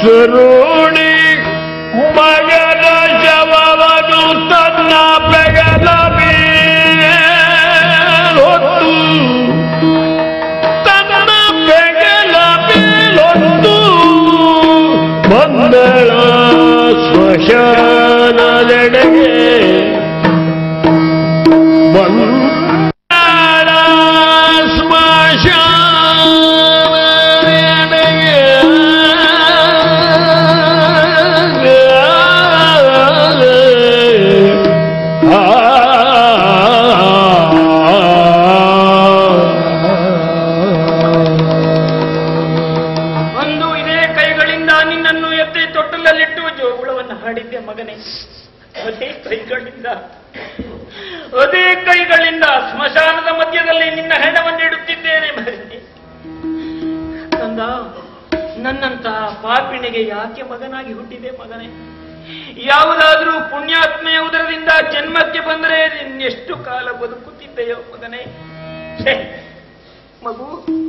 ತರುಣಿ ಮಗನ ಶವವನ್ನು ತನ್ನ ಬೆಗಲ ಮೇಲೊತ್ತು ತನ್ನ ಬೆಗಲ ಮೇಲೊತ್ತು ಬಂದಳ ಸ್ಮಶಾನದೆಡೆಗೆ ಬಂದಳ ಸ್ಮಶಾನದೆಡೆಗೆ ಒಂದು ಇದೇ ಕೈಗಳಿಂದ ನಿನ್ನನ್ನು ಎತ್ತಿ ತೊಟ್ಟಲಲ್ಲಿಟ್ಟು ಜೋಗುಳವನ್ನು ಹಾಡಿದ್ದೆ ಮಗನೇ ಅದೇ ಕೈಗಳಿಂದ ಅದೇ ಕೈಗಳಿಂದ ಸ್ಮಶಾನದ ಮಧ್ಯದಲ್ಲಿ ನಿನ್ನ ಹೆಣವನ್ನಿಡುತ್ತಿದ್ದೇನೆ ಮಗನೇ ಕಂದ ನನ್ನಂತ ಪಾಪಿಣಿಗೆ ಯಾಕೆ ಮಗನಾಗಿ ಹುಟ್ಟಿದೆ ಮಗನೇ ಯಾವುದಾದ್ರೂ ಪುಣ್ಯಾತ್ಮೆಯ ಉದರದಿಂದ ಜನ್ಮಕ್ಕೆ ಬಂದರೆ ಇನ್ನೆಷ್ಟು ಕಾಲ ಬದುಕುತ್ತಿದ್ದೆಯೋ ಮಗನೇ ಛೆ, ಮಗು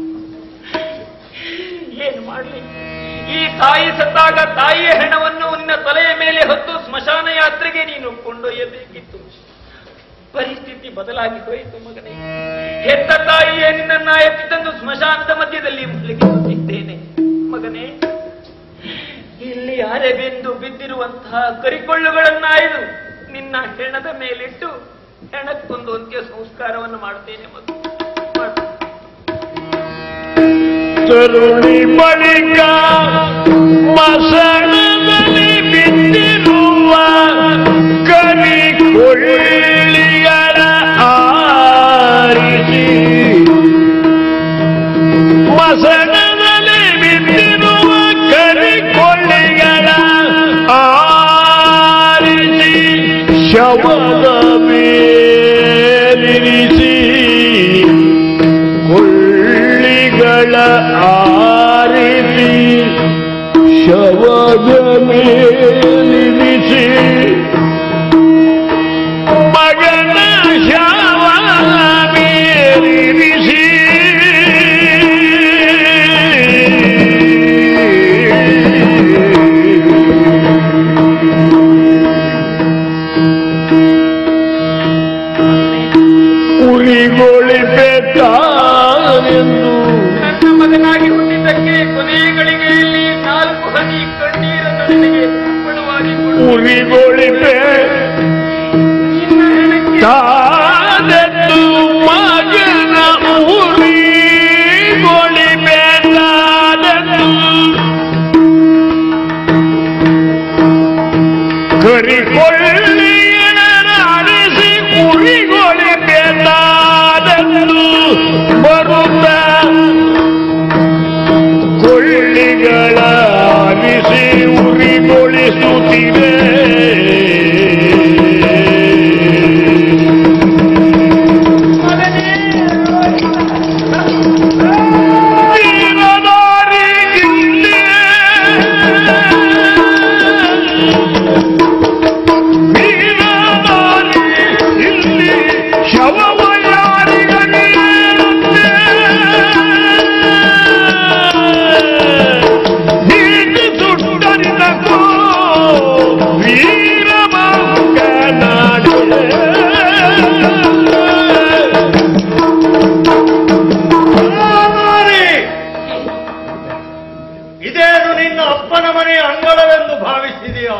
ಏನು ಮಾಡಲಿ ಈ ತಾಯಿ ಸತ್ತಾಗ ತಾಯಿಯ ಹೆಣವನ್ನು ನಿನ್ನ ತಲೆಯ ಮೇಲೆ ಹೊತ್ತು ಸ್ಮಶಾನ ಯಾತ್ರೆಗೆ ನೀನು ಕೊಂಡೊಯ್ಯಬೇಕಿತ್ತು ಪರಿಸ್ಥಿತಿ ಬದಲಾಗಿ ಹೋಯಿತು ಮಗನೇ ಹೆತ್ತ ತಾಯಿಯೇ ನಿನ್ನನ್ನ ಎತ್ತಿ ತಂದು ಸ್ಮಶಾನದ ಮಧ್ಯದಲ್ಲಿ ಮಲಗಿಸುತ್ತಿದ್ದೇನೆ ಮಗನೇ ಇಲ್ಲಿ ಅರೆಬೆಂದು ಬಿದ್ದಿರುವಂತಹ ಕರಿಕೊಳ್ಳುಗಳನ್ನಾಯ್ದು ನಿನ್ನ ಹೆಣದ ಮೇಲಿಟ್ಟು ಹೆಣಕ್ಕೊಂದು ಅಂತ್ಯ ಸಂಸ್ಕಾರವನ್ನು ಮಾಡ್ತೇನೆ ಮಗು ಮಾಡು. ತರುಣಿ ಬಳಿಕ ಮಸಣದಲ್ಲಿ ಬಿದ್ದಿರುವ ಕರಿ ಕೊಳ್ಳಿಯರ ಆರಿಸಿ ಮಸಣದಲ್ಲಿ ಬಿದ್ದಿರುವ ಕರಿ ಕೊಳ್ಳಿಯರ ಆರಿಸಿ ಶವದ ಮೇಲಿರಿಸಿ ಕೊಳ್ಳಿಗಳ ಆರಿಸಿ ಶವದ ಮೇಲಿರಿಸಿ ಮಗನ ಶವ ಮೇಲಿರಿಸಿ ಉರಿಗೊಳಿಪೆತ್ತಾನೆಂದು ನನ್ನ ಮಗನಾಗಿ ಹುಟ್ಟಿದ್ದಕ್ಕೆ ಕೊನೆಯ ಗಳಿಗೆಯಲ್ಲಿ ನಾಲ್ಕು ಹನಿ ಕಣ್ಣೀರನ್ನು ನಿನಗೆ ಅರ್ಪಣವಾಗಿ ಕೊಡು. ಉರಿಗೊಳಿಪೆ ನಿನ್ನ ಹೆಣಕ್ಕೆ ತಾನೆಂದು ಮಗನ ಉರಿಗೊಳಿಪೆತ್ತಾನೆಂದು ಕರಿಕೊಳ್ಳಿಯನಾಡಿಸಿ ಉರಿಗೊಳಿಪೆತ್ತಾನೆಂದು ಬರುತ್ತ ಕೊಳ್ಳಿಗಳ ಆಲಿಸಿ ಉರಿಗೊಳಿಸುತ್ತಿದೆ ಮಗನೇ, ವೀರನಾರಿ ಇಲ್ಲಿ ವೀರನಾರಿ ಇಲ್ಲಿ ಶವವ ಯಾರಿಗನಿರುತ್ತೆ ನೀನು ಸುಟ್ಟರಿನಕ್ಕೂ ವೀರಮಂಗನಾಡು ಇದೇನು ನಿನ್ನ ಅಪ್ಪನ ಮನೆ ಅಂಗಳವೆಂದು ಭಾವಿಸಿದೆಯಾ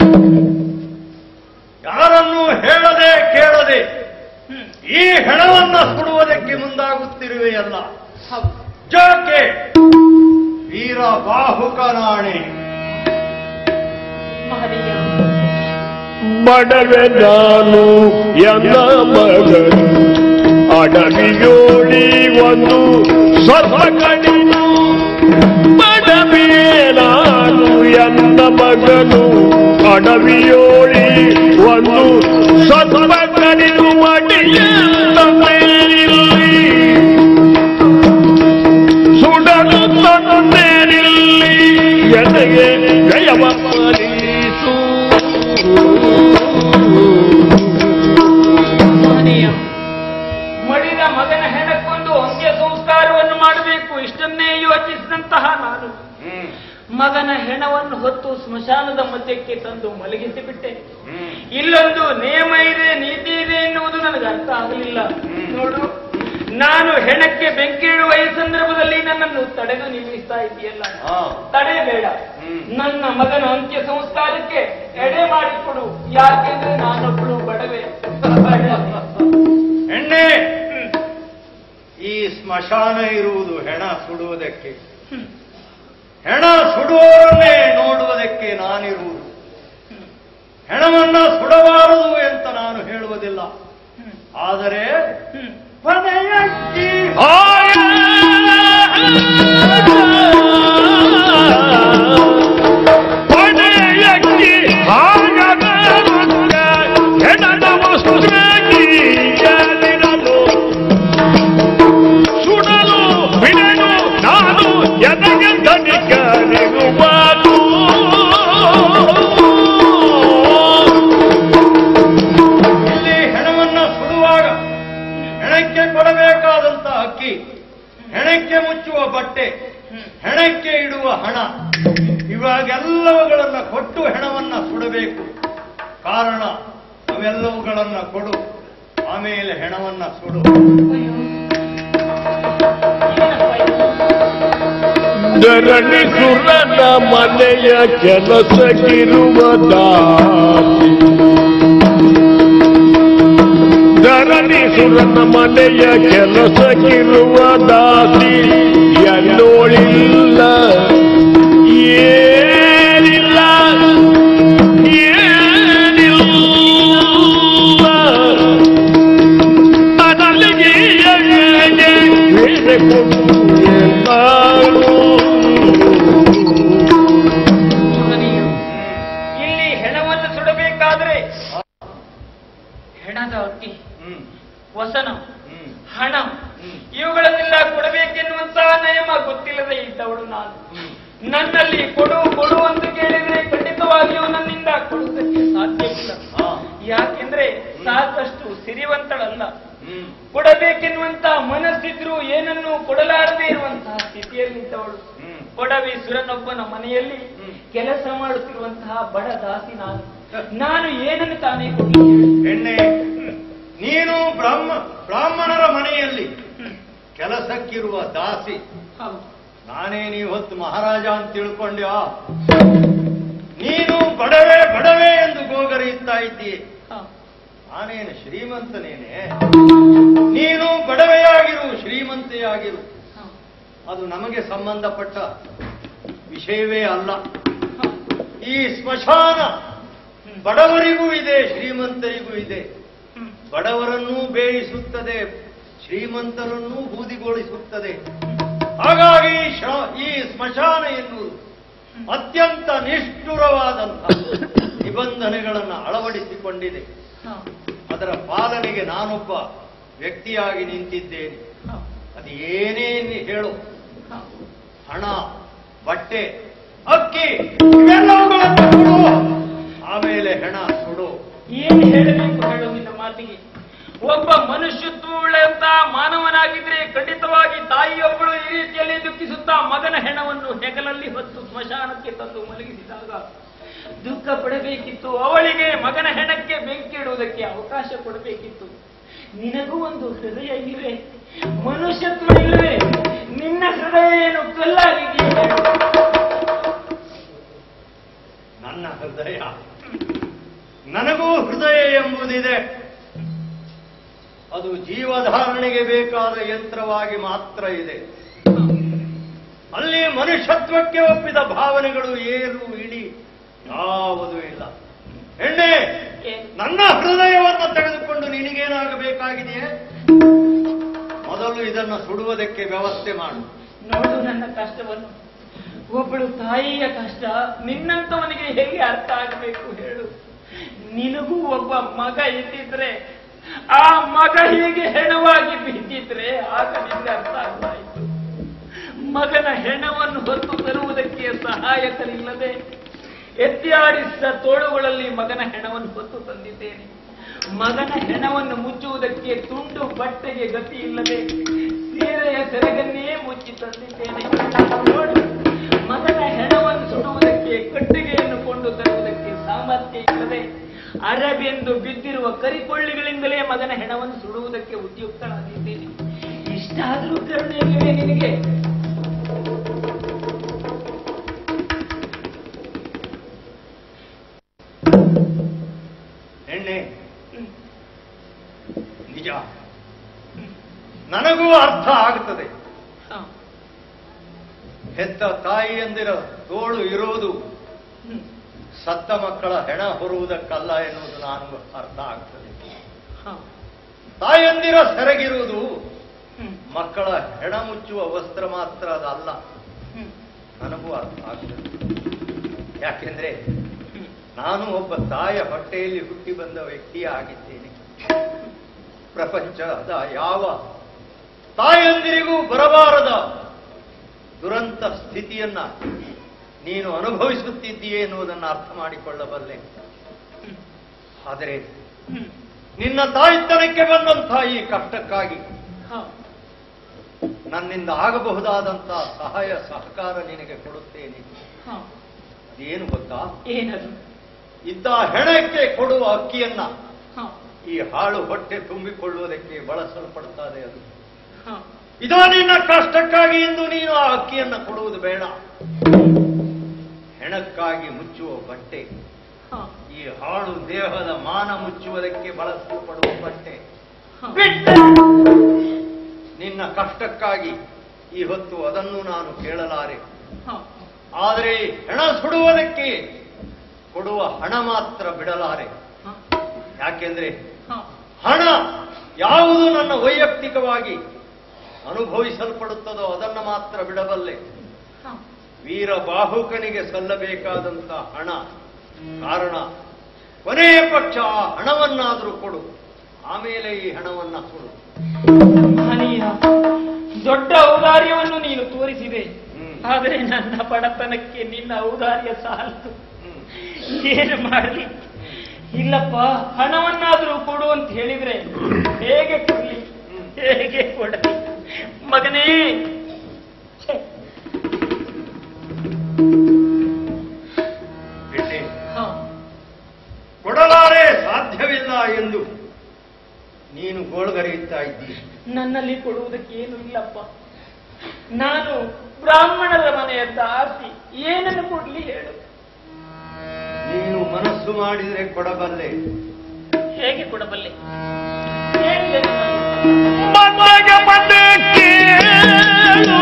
ಯಾರನ್ನೂ ಹೇಳದೆ ಕೇಳದೆ ಈ ಹೆಣವನ್ನ ಸುಡುವುದಕ್ಕೆ ಮುಂದಾಗುತ್ತಿರುವೆಯಲ್ಲ ಹೌದು. ಜೋಕೆ ವೀರ ಬಾಹುಕನಾಣೆ ಮಹನೀಯ ಬಡವೆ ನಾನು ಎನ್ನ ಮಗನು ಅಡವಿಯೋಡಿ ಒಂದು ಸರ್ವ ಕಡಿದು ಬಡವೆ ನಾನು ಎನ್ನ ಮಗನು ಅಡವಿಯೋಳಿ ಒಂದು ಸರ್ವ ಕಡಿದು ಮಡಿಯಲ್ಲ ಮೇಲಿಲ್ಲಿ ಸುಡಲು ತಂದೇರಿಲ್ಲಿ ಎನಗೆ ಜಯವ ಪಾಲಿಸು ಮಹನೀಯ ಮಡಿದ ಮಗನ ಹೆಣಕ್ಕೊಂದು ಅಂತ್ಯ ಸಂಸ್ಕಾರವನ್ನು ಮಾಡಬೇಕು ಇಷ್ಟನ್ನೇ ಯೋಚಿಸಿದಂತಹ ನಾನು ಮಗನ ಹೆಣವನ್ನು ಹೊತ್ತು ಸ್ಮಶಾನದ ಮಧ್ಯಕ್ಕೆ ತಂದು ಮಲಗಿಸಿ ಬಿಟ್ಟೆ ಇಲ್ಲೊಂದು ನಿಯಮ ಇದೆ ನೀತಿ ಇದೆ ಎನ್ನುವುದು ನನಗೆ ಅರ್ಥ ಆಗಲಿಲ್ಲ ನೋಡು ನಾನು ಹೆಣಕ್ಕೆ ಬೆಂಕಿ ಇಡುವ ಈ ಸಂದರ್ಭದಲ್ಲಿ ನನ್ನನ್ನು ತಡೆದು ನಿಲ್ಲಿಸ್ತಾ ಇದೆಯಲ್ಲ ತಡೆಯಬೇಡ ನನ್ನ ಮಗನ ಅಂತ್ಯ ಸಂಸ್ಕಾರಕ್ಕೆ ಎಡೆ ಮಾಡಿಕೊಡು ಯಾಕೆಂದ್ರೆ ನಾನೊಬ್ಬಳು ಬಡವೆ ಹೆಣ್ಣೆ ಈ ಸ್ಮಶಾನ ಇರುವುದು ಹೆಣ ಸುಡುವುದಕ್ಕೆ ಹೆಣ ಸುಡುವವರನ್ನೇ ನೋಡುವುದಕ್ಕೆ ನಾನಿರುವುದು ಹೆಣವನ್ನ ಸುಡಬಾರದು ಅಂತ ನಾನು ಹೇಳುವುದಿಲ್ಲ ಆದರೆ ಕೊನೆಯಕ್ಕಿ ಪಡೆಯಕ್ಕಿ ಆಗದ ಹೆಣದ ವಸ್ತ್ರಗಿಯಲಿರಲು ಸುಡಲು ಬಿಡಲು ನಾನು ಎದಗೆ ಧನಿಕನಿರುವುದು ಇಲ್ಲಿ ಹೆಣವನ್ನ ಸುಡುವಾಗ ಹೆಣಕ್ಕೆ ಕೊಡಬೇಕಾದಂತ ಅಕ್ಕಿ ಹೆಣಕ್ಕೆ ಮುಚ್ಚುವ ಬಟ್ಟೆ ಹೆಣಕ್ಕೆ ಇಡುವ ಹಣ ಇವಾಗೆಲ್ಲವುಗಳನ್ನ ಕೊಟ್ಟು ಹೆಣವನ್ನ ಸುಡಬೇಕು ಕಾರಣ ಅವೆಲ್ಲವುಗಳನ್ನ ಕೊಡು ಆಮೇಲೆ ಹೆಣವನ್ನ ಸುಡು ಧರಣಿ ಸುರನ ಮನೆಯ ಕೆಲಸಕ್ಕಿರುವ ದಾಸಿ ಧರಣಿ ಸುರನ ಮನೆಯ ಕೆಲಸಕ್ಕಿರುವ ದಾಸಿ ಎಲ್ಲೋಳಿಲ್ಲ ಏನಿಲ್ಲ ಏನಿಲ್ಲ ಅದಲ್ಲಿಗೆ ಬೇರೆ ಮಹನೀಯರು, ಇಲ್ಲಿ ಹೆಣವನ್ನು ಸುಡಬೇಕಾದ್ರೆ ಹೆಣದ ಅಕ್ಕಿ ಹ್ಮ್ ವಸನ ಹ್ಮ್ ಹಣ ಹ್ಮ್. ಇವುಗಳನ್ನೆಲ್ಲ ಕೊಡಬೇಕೆನ್ನುವಂತಹ ನಿಯಮ ಗೊತ್ತಿಲ್ಲದೆ ಇದ್ದವಳು ನಾನು ಹ್ಮ್. ನನ್ನಲ್ಲಿ ಕೊಡು ಕೊಡು ಅಂತ ಕೇಳಿದ್ರೆ ಖಂಡಿತವಾಗಿಯೂ ನನ್ನಿಂದ ಕೊಡುವುದಕ್ಕೆ ಸಾಧ್ಯವಿಲ್ಲ ಹಾ. ಯಾಕೆಂದ್ರೆ ಸಾಕಷ್ಟು ಸಿರಿವಂತಳಲ್ಲ ಹ್ಮ್ ಕೊಡಬೇಕೆನ್ನುವಂತ ಮನಸ್ಸಿದ್ರು ಏನನ್ನು ಕೊಡಲಾರದೆ ಇರುವಂತಹ ಸ್ಥಿತಿಯಲ್ಲಿದ್ದವಳು ಹ್ಮ್ ಕೊಡವಿ ಸುರನೊಬ್ಬನ ಮನೆಯಲ್ಲಿ ಹ್ಮ್. ಕೆಲಸ ಮಾಡುತ್ತಿರುವಂತಹ ಬಡ ದಾಸಿ ನಾನು ನಾನು ಏನನ್ನು ತಾನೇ ಕೊಡಲಿ ಹೇಳು? ಹೆಣ್ಣೆ ನೀನು ಬ್ರಾಹ್ಮ ಬ್ರಾಹ್ಮಣರ ಮನೆಯಲ್ಲಿ ಕೆಲಸಕ್ಕಿರುವ ದಾಸಿ ಹೌದು. ನಾನೇ ನೀವತ್ತು ಮಹಾರಾಜ ಅಂತ ತಿಳ್ಕೊಂಡ್ಯಾ ನೀನು ಬಡವೆ ಬಡವೆ ಎಂದು ಗೋಗರೆಯುತ್ತಾ ಇದ್ದೀಯ ಹ. ನಾನೇನು ಶ್ರೀಮಂತನೇನೆ ನೀನು ಬಡವೆಯಾಗಿರು ಶ್ರೀಮಂತೆಯಾಗಿರು ಹ. ಅದು ನಮಗೆ ಸಂಬಂಧಪಟ್ಟ ವಿಷಯವೇ ಅಲ್ಲ ಹ. ಈ ಸ್ಮಶಾನ ಬಡವರಿಗೂ ಇದೆ ಶ್ರೀಮಂತರಿಗೂ ಇದೆ ಹ್ಮ್. ಬಡವರನ್ನೂ ಬೇಯಿಸುತ್ತದೆ ಶ್ರೀಮಂತರನ್ನೂ ಬೂದಿಗೊಳಿಸುತ್ತದೆ ಹಾಗಾಗಿ ಶ- ಈ ಸ್ಮಶಾನ ಎನ್ನುವುದು ಅತ್ಯಂತ ನಿಷ್ಠುರವಾದಂತಹ ನಿಬಂಧನೆಗಳನ್ನು ಅಳವಡಿಸಿಕೊಂಡಿದೆ ಹ. ಅದರ ಪಾಲನೆಗೆ ನಾನೊಬ್ಬ ವ್ಯಕ್ತಿಯಾಗಿ ನಿಂತಿದ್ದೇನೆ ಹ. ಅದು ಏನೇ ನೀ ಹೇಳು ಹ. ಹಣ ಬಟ್ಟೆ ಅಕ್ಕಿ ಇವೆಲ್ಲವುಗಳನ್ನು ಕೊಡು ಆಮೇಲೆ ಹೆಣ ಸುಡು ಏನ್ ಹೇಳಬೇಕು ಹೇಳು ನಿನ್ನ ಮಾತಿಗೆ ಒಬ್ಬ ಮನುಷ್ಯತ್ವವುಳ್ಳಂತ ಮಾನವನಾಗಿದ್ರೆ ಖಂಡಿತವಾಗಿ ತಾಯಿಯೊಬ್ಬಳು ಈ ರೀತಿಯಲ್ಲಿ ದುಃಖಿಸುತ್ತಾ ಮಗನ ಹೆಣವನ್ನು ಹೆಗಲಲ್ಲಿ ಹೊತ್ತು ಸ್ಮಶಾನಕ್ಕೆ ತಂದು ಮಲಗಿಸಿದಾಗ ದುಃಖ ಪಡಬೇಕಿತ್ತು ಅವಳಿಗೆ ಮಗನ ಹೆಣಕ್ಕೆ ಬೆಂಕಿ ಇಡುವುದಕ್ಕೆ ಅವಕಾಶ ಕೊಡಬೇಕಿತ್ತು ನಿನಗೂ ಒಂದು ಹೃದಯ ಇಲ್ಲವೇ ಮನುಷ್ಯತ್ವ ಇಲ್ಲವೇ ನಿನ್ನ ಹೃದಯ ಏನು ಕಲ್ಲಾಗಿದೆಯೇ ಹೇಳು? ನನ್ನ ಹೃದಯ ನನಗೂ ಹೃದಯ ಎಂಬುದಿದೆ ಅದು ಜೀವಧಾರಣೆಗೆ ಬೇಕಾದ ಯಂತ್ರವಾಗಿ ಮಾತ್ರ ಇದೆ ಅಲ್ಲಿ ಮನುಷ್ಯತ್ವಕ್ಕೆ ಒಪ್ಪಿದ ಭಾವನೆಗಳು ಏರು ಇಳಿ ಯಾವುದೂ ಇಲ್ಲ ಹೆಣ್ಣೆ ಏನು? ನನ್ನ ಹೃದಯವನ್ನು ತೆಗೆದುಕೊಂಡು ನಿನಗೇನಾಗಬೇಕಾಗಿದೆಯೇ ಮೊದಲು ಇದನ್ನು ಸುಡುವುದಕ್ಕೆ ವ್ಯವಸ್ಥೆ ಮಾಡು ನೋಡು ನನ್ನ ಕಷ್ಟವನ್ನು ಒಬ್ಬಳು ತಾಯಿಯ ಕಷ್ಟ ನಿನ್ನಂತವನಿಗೆ ಹೇಗೆ ಅರ್ಥ ಆಗಬೇಕು ಹೇಳು ನಿನಗೂ ಒಬ್ಬ ಮಗ ಇದ್ದಿದ್ರೆ ಆ ಮಗ ಹೀಗೆ ಹೆಣವಾಗಿ ಬಿದ್ದಿದ್ರೆ ಆಗ ನಿನಗೆ ಅರ್ಥ ಆಗ್ತಾ ಇತ್ತು ಮಗನ ಹೆಣವನ್ನು ಹೊತ್ತು ತರುವುದಕ್ಕೆ ಸಹಾಯಕರಿಲ್ಲದೆ ಎತ್ತಿ ಆಡಿಸಿದ ತೋಳುಗಳಲ್ಲಿ ಮಗನ ಹೆಣವನ್ನು ಹೊತ್ತು ತಂದಿದ್ದೇನೆ ಮಗನ ಹೆಣವನ್ನು ಮುಚ್ಚುವುದಕ್ಕೆ ತುಂಡು ಬಟ್ಟೆಗೆ ಗತಿ ಇಲ್ಲದೆ ಸೀರೆಯ ಸೆರಗನ್ನೇ ಮುಚ್ಚಿ ತಂದಿದ್ದೇನೆ ನೋಡು ಮಗನ ಹೆಣವನ್ನು ಸುಡುವುದಕ್ಕೆ ಕಟ್ಟಿಗೆಯನ್ನು ಕೊಂಡು ತರುವುದಕ್ಕೆ ಸಾಮರ್ಥ್ಯ ಇಲ್ಲದೆ ಅರಬೆಂದು ಬಿದ್ದಿರುವ ಕರಿಕೊಳ್ಳಿಗಳಿಂದಲೇ ಮಗನ ಹೆಣವನ್ನು ಸುಡುವುದಕ್ಕೆ ಉದ್ಯುಕ್ತನಾಗಿದ್ದೇನೆ ಇಷ್ಟಾದರೂ ಕರುಣೆ ಇಲ್ಲವೇ ನಿನಗೆ ಎಣ್ಣೆ ನಿಜ ನನಗೂ ಅರ್ಥ ಆಗುತ್ತದೆ ಹ. ಹೆತ್ತ ತಾಯಿಯಂದಿರ ತೋಳು ಇರುವುದು ಹ್ಮ್. ಸತ್ತ ಮಕ್ಕಳ ಹೆಣ ಹೊರುವುದಕ್ಕಲ್ಲ ಎನ್ನುವುದು ನಾನು ಅರ್ಥ ಆಗ್ತದೆ ಹ. ತಾಯಂದಿರ ಸೆರಗಿರುವುದು ಹ್ಮ್. ಮಕ್ಕಳ ಹೆಣ ಮುಚ್ಚುವ ವಸ್ತ್ರ ಮಾತ್ರ ಅದಲ್ಲ ಹ್ಮ್. ನನಗೂ ಅರ್ಥ ಆಗ್ತದೆ ಯಾಕೆಂದ್ರೆ ಹ್ಮ್. ನಾನು ಒಬ್ಬ ತಾಯ ಹೊಟ್ಟೆಯಲ್ಲಿ ಹುಟ್ಟಿ ಬಂದ ವ್ಯಕ್ತಿ ಆಗಿದ್ದೇನೆ ಪ್ರಪಂಚದ ಯಾವ ತಾಯಂದಿರಿಗೂ ಬರಬಾರದ ದುರಂತ ಸ್ಥಿತಿಯನ್ನ ನೀನು ಅನುಭವಿಸುತ್ತಿದ್ದೀಯೇ ಎನ್ನುವುದನ್ನು ಅರ್ಥ ಮಾಡಿಕೊಳ್ಳಬಲ್ಲೆ ಆದರೆ ಹ್ಮ್. ನಿನ್ನ ತಾಯ್ತನಕ್ಕೆ ಬಂದಂತಹ ಈ ಕಷ್ಟಕ್ಕಾಗಿ ಹ. ನನ್ನಿಂದ ಆಗಬಹುದಾದಂತಹ ಸಹಾಯ ಸಹಕಾರ ನಿನಗೆ ಕೊಡುತ್ತೇನೆ ಹ. ಏನು ಗೊತ್ತಾ ಏನದು ಇದ್ದ ಹೆಣಕ್ಕೆ ಕೊಡುವ ಅಕ್ಕಿಯನ್ನ ಹ. ಈ ಹಾಳು ಹೊಟ್ಟೆ ತುಂಬಿಕೊಳ್ಳುವುದಕ್ಕೆ ಬಳಸಲ್ಪಡುತ್ತದೆ ಅದು ಹ. ಇದೋ ನಿನ್ನ ಕಷ್ಟಕ್ಕಾಗಿ ಇಂದು ನೀನು ಆ ಅಕ್ಕಿಯನ್ನ ಕೊಡುವುದು ಬೇಡ ಹೆಣಕ್ಕಾಗಿ ಮುಚ್ಚುವ ಬಟ್ಟೆ ಹ. ಈ ಹಾಳು ದೇಹದ ಮಾನ ಮುಚ್ಚುವುದಕ್ಕೆ ಬಳಸಲ್ಪಡುವ ಬಟ್ಟೆ ಹ. ಬಿಟ್ಟೆ. ನಿನ್ನ ಕಷ್ಟಕ್ಕಾಗಿ ಈ ಹೊತ್ತು ಅದನ್ನು ನಾನು ಕೇಳಲಾರೆ ಹ. ಆದರೆ ಹೆಣ ಸುಡುವುದಕ್ಕೆ ಕೊಡುವ ಹಣ ಮಾತ್ರ ಬಿಡಲಾರೆ ಹ. ಯಾಕೆಂದ್ರೆ ಹ. ಹಣ ಯಾವುದು ನನ್ನ ವೈಯಕ್ತಿಕವಾಗಿ ಅನುಭವಿಸಲ್ಪಡುತ್ತದೋ ಅದನ್ನು ಮಾತ್ರ ಬಿಡಬಲ್ಲೆ ಹ. ವೀರ ಬಾಹುಕನಿಗೆ ಸಲ್ಲಬೇಕಾದಂತ ಹಣ ಕಾರಣ ಕೊನೆಯ ಪಕ್ಷ ಆ ಹಣವನ್ನಾದರೂ ಕೊಡು ಆಮೇಲೆ ಈ ಹಣವನ್ನ ಕೊಡು ಮಹನೀಯ ದೊಡ್ಡ ಔದಾರ್ಯವನ್ನು ನೀನು ತೋರಿಸಿದೆ ಹ್ಮ್. ಆದರೆ ನನ್ನ ಬಡತನಕ್ಕೆ ನಿನ್ನ ಔದಾರ್ಯ ಸಾಲದು ಹ್ಮ್. ಏನು ಮಾಡಲಿ ಇಲ್ಲಪ್ಪ ಹಣವನ್ನಾದರೂ ಕೊಡು ಅಂತ ಹೇಳಿದ್ರೆ ಹೇಗೆ ಕೊಡ್ಲಿ ಹ್ಮ್. ಹೇಗೆ ಕೊಡಲಿ ಮಗನೇ ಛೆ. ಬಿಟ್ಟೆ. ಹ. ಕೊಡಲಾರೆ ಸಾಧ್ಯವಿಲ್ಲ ಎಂದು ನೀನು ಗೋಳ್ಗರೆಯುತ್ತಾ ಇದ್ದೀ ನನ್ನಲ್ಲಿ ಕೊಡುವುದಕ್ಕೆ ಏನು ಇಲ್ಲಪ್ಪ ನಾನು ಬ್ರಾಹ್ಮಣರ ಮನೆಯ ದಾಸಿ ಏನನ್ನು ಕೊಡ್ಲಿ ಹೇಳು ನೀನು ಮನಸ್ಸು ಮಾಡಿದರೆ ಕೊಡಬಲ್ಲೆ ಹೇಗೆ ಕೊಡಬಲ್ಲೆ ಹೇಳಿದೆ ನಾನು. ಮನಗ ಮನ ಕೇಳು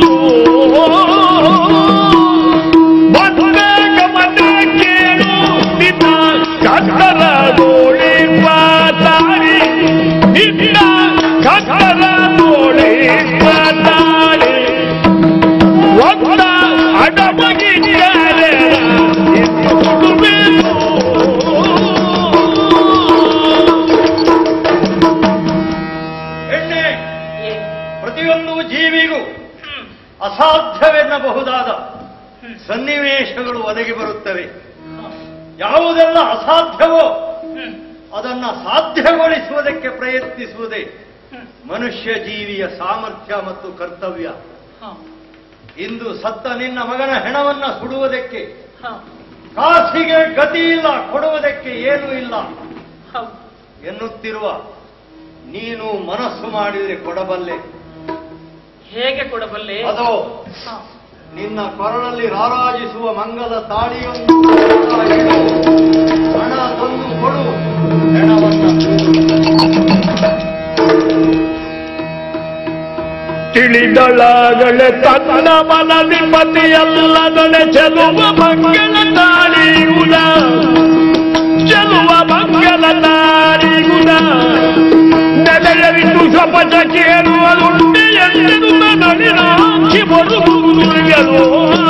ಮನಗ ಮನ ಕೇಳು ನಿನ್ನ ಕಕ್ಕರ ಗೋಳಿ ಪಾತಾಳಿ ನಿನ್ನ ಕಕ್ಕರ ಗೋಳಿ ಪಾತಾಳಿ ಒಂದ ಅಡಮಗಿದ್ದಾರೆ ಹೆಣ್ಣೆ ಏನು? ಪ್ರತಿಯೊಂದು ಜೀವಿಗೂ ಹ್ಮ್. ಅಸಾಧ್ಯವೆನ್ನಬಹುದಾದ ಹ್ಮ್. ಸನ್ನಿವೇಶಗಳು ಒದಗಿ ಬರುತ್ತವೆ ಹ. ಯಾವುದೆಲ್ಲ ಅಸಾಧ್ಯವೋ ಹ್ಮ್. ಅದನ್ನ ಸಾಧ್ಯಗೊಳಿಸುವುದಕ್ಕೆ ಪ್ರಯತ್ನಿಸುವುದೇ ಹ್ಮ್. ಮನುಷ್ಯ ಜೀವಿಯ ಸಾಮರ್ಥ್ಯ ಮತ್ತು ಕರ್ತವ್ಯ ಹ. ಇಂದು ಸತ್ತ ನಿನ್ನ ಮಗನ ಹೆಣವನ್ನ ಸುಡುವುದಕ್ಕೆ ಹ. ಕಾಸಿಗೆ ಗತಿ ಇಲ್ಲ ಕೊಡುವುದಕ್ಕೆ ಏನೂ ಇಲ್ಲ ಹೌದು. ಎನ್ನುತ್ತಿರುವ ನೀನು ಮನಸ್ಸು ಮಾಡಿದರೆ ಕೊಡಬಲ್ಲೆ ಹೇಗೆ ಕೊಡಬಲ್ಲೆ ಅದೋ ಹ. ನಿನ್ನ ಕೊರಳಲ್ಲಿ ರಾರಾಜಿಸುವ ಮಂಗಲ ತಾಳಿಯೊಂದು ಇಡು. ಹಣ ತಂದು ಕೊಡು ಹೆಣವನ್ನ ತಿಳಿದಳಾಗಳೆ ತನ್ನ ಮನದಿ ಪತಿಯಲ್ಲದನೆ ಚೆಲುವ ಮಂಗಲ ತಾಳಿಗುಣ ಚೆಲುವ ಮಂಗಲ ತಾಳಿಗುಣ ನೆಲೆಯರಿತು ಶಪಥ ಕೇಳುವುದುಂಟೆ ಎಂದೆನು ನಡಿನಾಚಿ ಬರುವುದು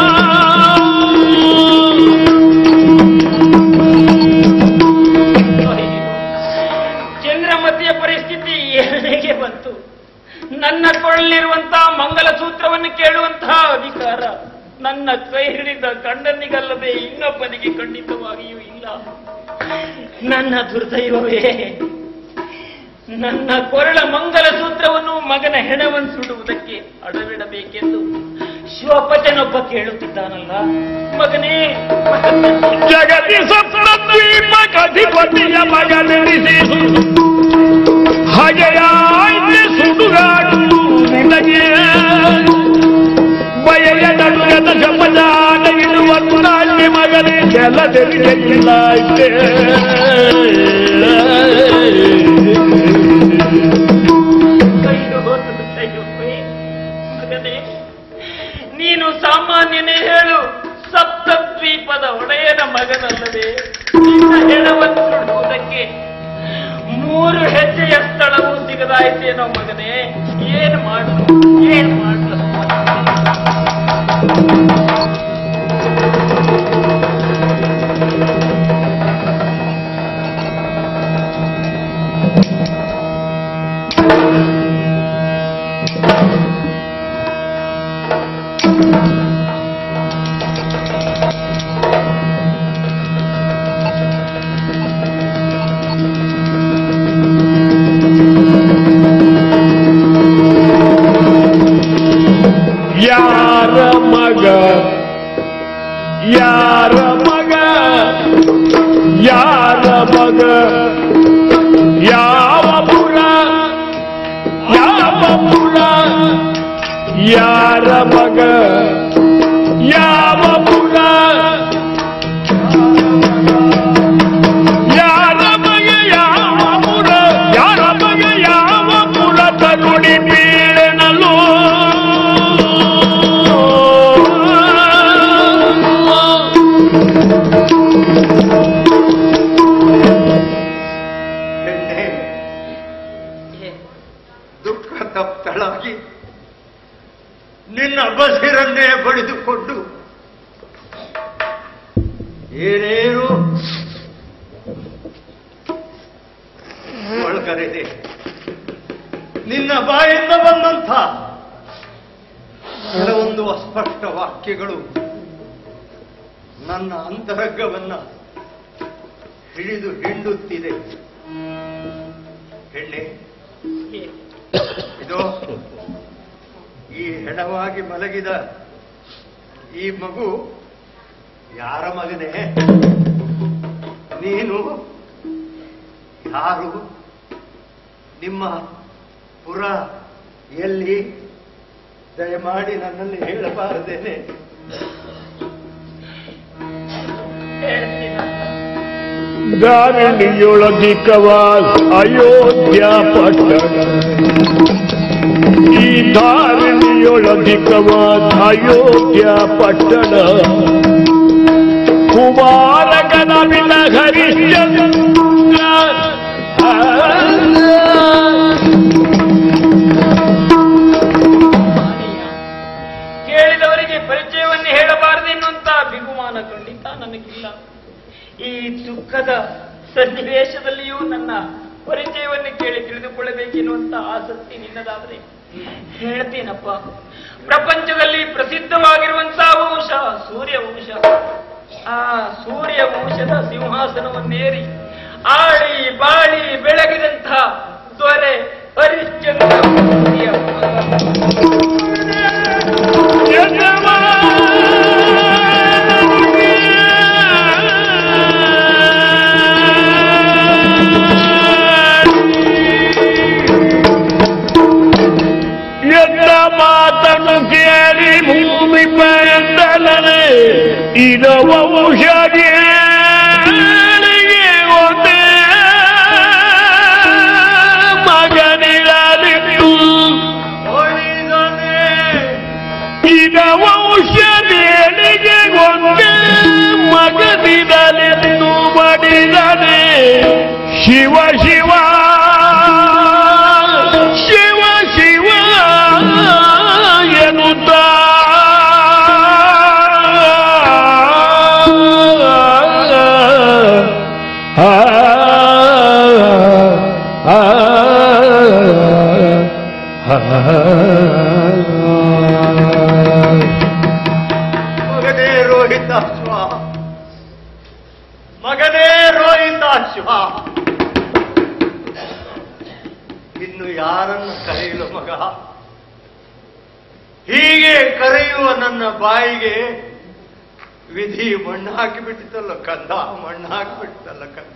ಚಂದ್ರಮತಿಯ ಪರಿಸ್ಥಿತಿ ಹೇಗೆ ಬಂತು ನನ್ನ ಕೊಳ್ಳಿರುವಂತಹ ಮಂಗಲಸೂತ್ರವನ್ನು ಕೇಳುವಂತಹ ಅಧಿಕಾರ ನನ್ನ ಕೈ ಹಿಡಿದ ಗಂಡನಿಗಲ್ಲದೆ ಇನ್ನೊಬ್ಬನಿಗೆ ಖಂಡಿತವಾಗಿಯೂ ಇಲ್ಲ ನನ್ನ ದುರ್ದೈವವೇ ನನ್ನ ಕೊರಳ ಮಂಗಲ ಸೂತ್ರವನ್ನು ಮಗನ ಹೆಣವನ್ನು ಸುಡುವುದಕ್ಕೆ ಅಡವಿಡಬೇಕೆಂದು ಶಿವಪಜನೊಬ್ಬ ಕೇಳುತ್ತಿದ್ದಾನಲ್ಲ ಮಗನೇ ಜಗತಿ ಸಪ್ತದ್ವೀಪ ಕಧಿಪತಿಯ ಮಗನೆನಿಸಿ ಹಾಗೆಯಾಯ್ತೆ ಸುಡುಗಾಡು ನಿನಗೆ ಬಯಲ ನಡುಗದ ಜಪಜಾನ ಇಡುವ ನಾಟ್ಯ ಮಗನೇ ಕೆಲದೆರಿಗೆಲ್ಲ ಕೈದು ಹೋದದ್ದು ಕೈಯೊಪ್ಪೆ. ಮಗನೇ ನೀನು ಸಾಮಾನ್ಯನೇ ಹೇಳು ಸಪ್ತದ್ವೀಪದ ಒಡೆಯನ ಮಗನಲ್ಲದೆ ನಿನ್ನ ಹೆಣವನ್ನು ಸುಡುವುದಕ್ಕೆ ಮೂರು ಹೆಜ್ಜೆಯ ಸ್ಥಳವೂ ಸಿಗದಾಯ್ತೇನೋ ಮಗನೇ ಏನು ಮಾಡು ಏನು ಮಾಡು ಯಾರ ಮಗ ಯಾರ ಮಗ ಯಾರ ಮಗ ಯಾವ ಪುರ ಯಾವ ಪುರ ಯಾರ ಮಗ ಯಾವ ಪುರ ಯಾರ ಮಗ ಯಾವ ಪುರ ಯಾರ ಮಗ ಯಾವ ಪುರ ತರುಣಿ ಬೀಳನಲು ಹೆಣ್ಣೆ ದುಃಖ ತಪ್ತಳಾಗಿ ನಿನ್ನ ಬಸಿರನ್ನೇ ಬಡಿದುಕೊಂಡು ಏನೇನು ಒಳಗರೆದೆ ನಿನ್ನ ಬಾಯಿಂದ ಬಂದಂಥ ಕೆಲವೊಂದು ಅಸ್ಪಷ್ಟ ವಾಕ್ಯಗಳು ನನ್ನ ಅಂತರಂಗವನ್ನ ಹಿಡಿದು ಹಿಂಡುತ್ತಿದೆ ಹೆಣ್ಣೆ ಇದು ಈ ಹೆಣವಾಗಿ ಮಲಗಿದ ಈ ಮಗು ಯಾರ ಮಗನೇ ನೀನು ಯಾರು ನಿಮ್ಮ ಪುರ ಎಲ್ಲಿ ದಯಮಾಡಿ ನನ್ನಲ್ಲಿ ಹೇಳಬಾರದೇನೆ ಹೇಳ್ತೀನಲ್ಲ ದಾರಿಣಿಯೊಳಗಿಕವಾದ ಅಯೋಧ್ಯ ಪಟ್ಟಣ ಈ ದಾರಿಣಿಯೊಳಗಿಕವಾದ ಅಯೋಧ್ಯ ಪಟ್ಟಣ ಕುಮಾರಗನ ಬಿನ ಹರಿಶ್ಚಂದ್ರ ಆ, ಕೇಳಿದವರಿಗೆ ಪರಿಚಯವನ್ನು ಹೇಳಬಾರದೆನ್ನುವಂತ ಬಿಗುಮಾನ ಖಂಡಿತ ನನಗಿಲ್ಲ ಈ ದುಃಖದ ಸನ್ನಿವೇಶದಲ್ಲಿಯೂ ನನ್ನ ಪರಿಚಯವನ್ನು ಕೇಳಿ ತಿಳಿದುಕೊಳ್ಳಬೇಕೆನ್ನುವಂತ ಆಸಕ್ತಿ ನಿನ್ನದಾದರೆ ಹೇಳ್ತೀನಪ್ಪ ಪ್ರಪಂಚದಲ್ಲಿ ಪ್ರಸಿದ್ಧವಾಗಿರುವಂತಹ ವಂಶ ಸೂರ್ಯ ವಂಶ ಆ ಸೂರ್ಯ ವಂಶದ ಸಿಂಹಾಸನವನ್ನೇರಿ ಆಳಿ ಬಾಳಿ ಬೆಳಗಿದಂತಹ ದೊರೆ ಹರಿಶ್ಚಂದ್ರ ಮೂರ್ತಿಯ ಮಗ. ಎನ್ನ ಮಾತನ್ನು ಕೇಳಿ ಭೂಮಿ ಪಯಂದಲನೆ ಇರುವ ಔಷಧಿ ಒಂದೇ ಮಗನಿರಲಿತ್ತು ಈಗ ಔಷಧಿಗೆ ಒಂದೇ ಮಗನಿರಲಿತ್ತು ಮಡಿದನೆ ಶಿವ ಶಿವ ಶಿವ ಶಿವ ಎನ್ನುತ್ತ ಆ, ಆ, ಆ. ಮಗನೇ ರೋಹಿತಾಶ್ವ ಮಗನೇ ರೋಹಿತಾಶ್ವ ಇನ್ನು ಯಾರನ್ನು ಕರೆಯಲು ಮಗ ಹೀಗೆ ಕರೆಯುವ ನನ್ನ ಬಾಯಿಗೆ ವಿಧಿ ಮಣ್ಣು ಹಾಕಿಬಿಟ್ಟಿತಲ್ಲ ಕಂದ ಮಣ್ಣು ಹಾಕಿಬಿಟ್ಟಿತಲ್ಲ ಕಂದ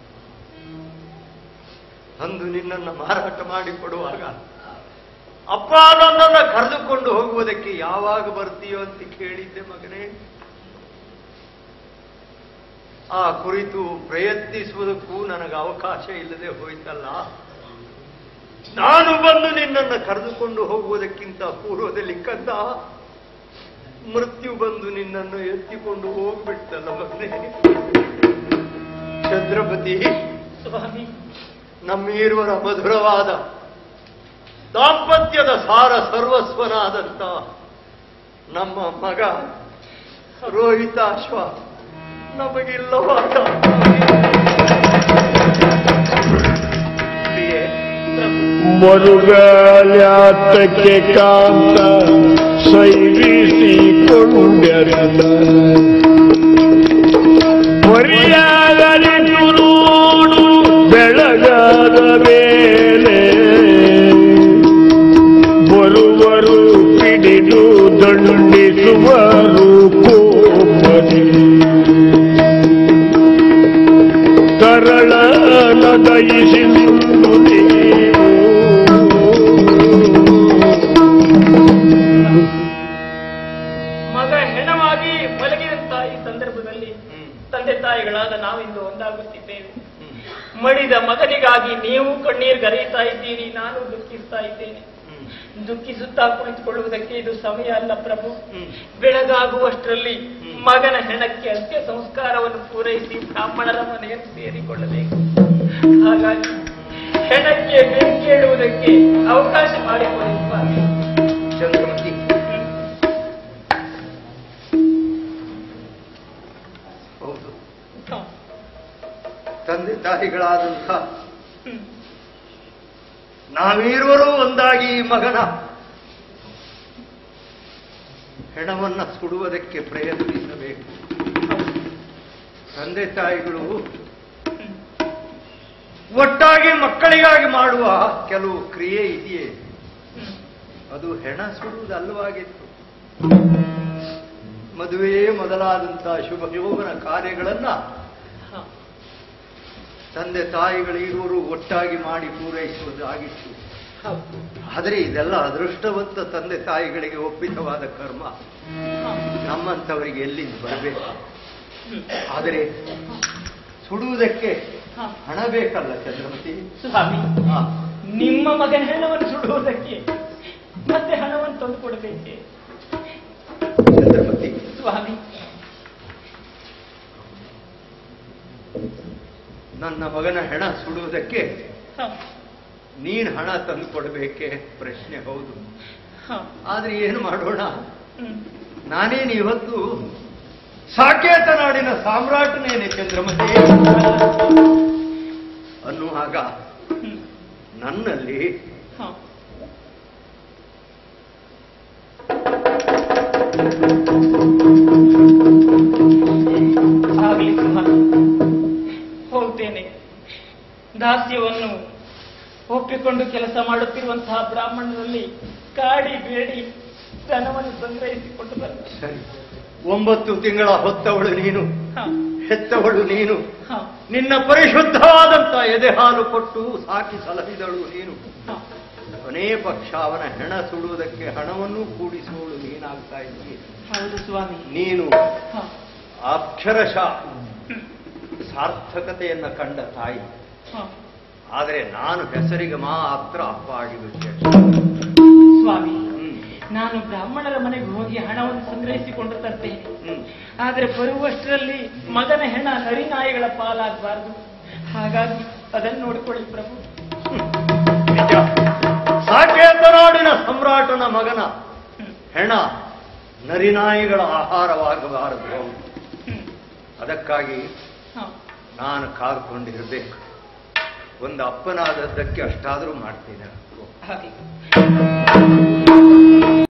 ಅಂದು ನಿನ್ನನ್ನು ಮಾರಾಟ ಮಾಡಿ ಕೊಡುವಾಗ ಅಪ್ಪ ನನ್ನನ್ನು ಕರೆದುಕೊಂಡು ಹೋಗುವುದಕ್ಕೆ ಯಾವಾಗ ಬರ್ತೀಯೋ ಅಂತ ಕೇಳಿದ್ದೆ ಮಗನೇ ಆ ಕುರಿತು ಪ್ರಯತ್ನಿಸುವುದಕ್ಕೂ ನನಗೆ ಅವಕಾಶ ಇಲ್ಲದೆ ಹೋಯ್ತಲ್ಲ ನಾನು ಬಂದು ನಿನ್ನನ್ನು ಕರೆದುಕೊಂಡು ಹೋಗುವುದಕ್ಕಿಂತ ಪೂರ್ವದಲ್ಲಿ ಕಂದ ಮೃತ್ಯು ಬಂದು ನಿನ್ನನ್ನು ಎತ್ತಿಕೊಂಡು ಹೋಗ್ಬಿಡ್ತಲ್ಲ ಮಗನೇ ಛತ್ರಪತಿ ಸ್ವಾಮಿ ನಮ್ಮೀರುವರ ಮಧುರವಾದ ದಾಂಪತ್ಯದ ಸಾರ ಸರ್ವಸ್ವನಾದಂತ ನಮ್ಮ ಮಗ ರೋಹಿತಾಶ್ವ ನಮಗಿಲ್ಲವಾದ ಪ್ರಿಯೆ, ಮರುಗಾಲ್ಯಾತಕ್ಕೆ ಕಾಂತ ಸೈರಿಸಿಕೊಂಡರನ ಹೊರಿಯಾಗಲಿತು ನೋಡು ಬೆಳಗಾದ ಮೇಲೆ ಬರುವರು ಪಿಡಿದು ದಂಡಿಸುವರು ಕೋಪದಿ ಕರಳನ ದಯಿಸಿ ನಿಂದು ನೀವು ಮಗ ಹೆಣವಾಗಿ ಮಲಗಿದಂತಹ ಈ ಸಂದರ್ಭದಲ್ಲಿ ಹ್ಮ್, ತಂದೆ ತಾಯಿಗಳಾದ ನಾವಿಂದು ಒಂದಾಗುತ್ತಿದ್ದೇವೆ ಹ್ಮ್, ಮಡಿದ ಮಗನಿಗಾಗಿ ನೀವು ಕಣ್ಣೀರು ಗರೆಯುತ್ತಾ ಇದ್ದೀರಿ ನಾನು ದುಃಖಿಸ್ತಾ ಇದ್ದೇನೆ ಹ್ಮ್, ದುಃಖಿಸುತ್ತಾ ಕುಳಿತುಕೊಳ್ಳುವುದಕ್ಕೆ ಇದು ಸಮಯ ಅಲ್ಲ ಪ್ರಭು ಹ್ಮ್. ಬೆಳಗಾಗುವಷ್ಟರಲ್ಲಿ ಹ್ಮ್. ಮಗನ ಹೆಣಕ್ಕೆ ಅಂತ್ಯ ಸಂಸ್ಕಾರವನ್ನು ಪೂರೈಸಿ ಬ್ರಾಹ್ಮಣರ ಮನೆಯನ್ನು ಸೇರಿಕೊಳ್ಳಬೇಕು ಹಾಗಾಗಿ ಹೆಣಕ್ಕೆ ಬೆಂಕಿ ಇಡುವುದಕ್ಕೆ ಅವಕಾಶ ಮಾಡಿಕೊಡಿ ಸ್ವಾಮಿ ಚಂದ್ರಮತಿ ಹೌದು ತಂದೆ ತಾಯಿಗಳಾದಂಥ ಹ್ಮ್. ನಾವೀರುವರು ಒಂದಾಗಿ ಈ ಮಗನ ಹೆಣವನ್ನ ಸುಡುವುದಕ್ಕೆ ಪ್ರಯತ್ನಿಸಬೇಕು ತಂದೆ ತಾಯಿಗಳು ಒಟ್ಟಾಗಿ ಮಕ್ಕಳಿಗಾಗಿ ಮಾಡುವ ಕೆಲವು ಕ್ರಿಯೆ ಇದೆಯೇ ಹ್ಮ್. ಅದು ಹೆಣ ಸುಡುವುದಲ್ಲವಾಗಿತ್ತು ಮದುವೆ ಮೊದಲಾದಂತಹ ಶುಭ ಯೋಗನ ಕಾರ್ಯಗಳನ್ನ ಹ. ತಂದೆ ತಾಯಿಗಳಿರುವರು ಒಟ್ಟಾಗಿ ಮಾಡಿ ಪೂರೈಸುವುದಾಗಿತ್ತು ಹೌದು. ಆದರೆ ಇದೆಲ್ಲ ಅದೃಷ್ಟವಂತ ತಂದೆ ತಾಯಿಗಳಿಗೆ ಒಪ್ಪಿತವಾದ ಕರ್ಮ ಹ. ನಮ್ಮಂಥವರಿಗೆ ಎಲ್ಲಿಂದ ಬರಬೇಕು ಹ್ಮ್. ಆದರೆ ಸುಡುವುದಕ್ಕೆ ಹ. ಹಣ ಬೇಕಲ್ಲ ಚಂದ್ರಮತಿ ಸ್ವಾಮಿ ಹಾ. ನಿಮ್ಮ ಮಗನ ಹೆಣವನ್ನು ಸುಡುವುದಕ್ಕೆ ಮತ್ತೆ ಹಣವನ್ನು ತಂದು ಕೊಡಬೇಕೆ ಚಂದ್ರಮತಿ ಸ್ವಾಮಿ ನನ್ನ ಮಗನ ಹೆಣ ಸುಡುವುದಕ್ಕೆ ಹ. ನೀನು ಹಣ ತಂದು ಕೊಡಬೇಕೆ ಪ್ರಶ್ನೆ ಹೌದು ಹ. ಆದ್ರೆ ಏನು ಮಾಡೋಣ ಹ್ಮ್. ನಾನೇನು ಇವತ್ತು ಸಾಕೇತ ನಾಡಿನ ಸಾಮ್ರಾಟನೇನೆ ಚಂದ್ರಮತಿ ಅನ್ನುವಾಗ ಹ್ಮ್. ನನ್ನಲ್ಲಿ ಹ. ಆಗಲಿ ಸುಮನ್ ಹೋಗ್ತೇನೆ ದಾಸ್ಯವನ್ನು ಒಪ್ಪಿಕೊಂಡು ಕೆಲಸ ಮಾಡುತ್ತಿರುವಂತಹ ಬ್ರಾಹ್ಮಣರಲ್ಲಿ ಕಾಡಿ ಬೇಡಿ ಧನವನ್ನು ಸಂಗ್ರಹಿಸಿಕೊಂಡು ಬಂದ ಸರಿ ಒಂಬತ್ತು ತಿಂಗಳ ಹೊತ್ತವಳು ನೀನು ಹ. ಹೆತ್ತವಳು ನೀನು ಹ. ನಿನ್ನ ಪರಿಶುದ್ಧವಾದಂತ ಎದೆ ಹಾಲು ಕೊಟ್ಟು ಸಾಕಿ ಸಲಹಿದಳು ನೀನು ಹ. ಕೊನೇ ಪಕ್ಷ ಅವನ ಹೆಣ ಸುಡುವುದಕ್ಕೆ ಹಣವನ್ನೂ ಕೂಡಿಸುವಳು ನೀನಾಗ್ತಾ ಇದ್ದೀಯ ಹೌದು ಸ್ವಾಮಿ ನೀನು ಹ. ಅಕ್ಷರಶಃ ಸಾರ್ಥಕತೆಯನ್ನ ಕಂಡ ತಾಯಿ ಹ. ಆದರೆ ನಾನು ಹೆಸರಿಗೆ ಮಾತ್ರ ಅಪ್ಪ ಆಗಿಬಿಟ್ಟೆ ಸ್ವಾಮಿ ಹ್ಮ್. ನಾನು ಬ್ರಾಹ್ಮಣರ ಮನೆಗೆ ಹೋಗಿ ಹಣವನ್ನು ಸಂಗ್ರಹಿಸಿಕೊಂಡು ತರ್ತೇನೆ ಹ್ಮ್. ಆದರೆ ಬರುವಷ್ಟರಲ್ಲಿ ಮಗನ ಹೆಣ ನರಿನಾಯಿಗಳ ಪಾಲಾಗಬಾರದು ಹಾಗಾಗಿ ಅದನ್ನು ನೋಡಿಕೊಳ್ಳಿ ಪ್ರಭು ನಿಜ ಸಾಕೇತನಾಡಿನ ಸಮ್ರಾಟನ ಮಗನ ಹೆಣ ನರಿನಾಯಿಗಳ ಆಹಾರವಾಗಬಾರದು ಹೌದು. ಹ್ಮ್. ಅದಕ್ಕಾಗಿ ಹ. ನಾನು ಕಾದುಕೊಂಡಿರಬೇಕು ಒಂದು ಅಪ್ಪನಾದದ್ದಕ್ಕೆ ಅಷ್ಟಾದರೂ ಮಾಡ್ತೀನಿ ಹಾಗೆ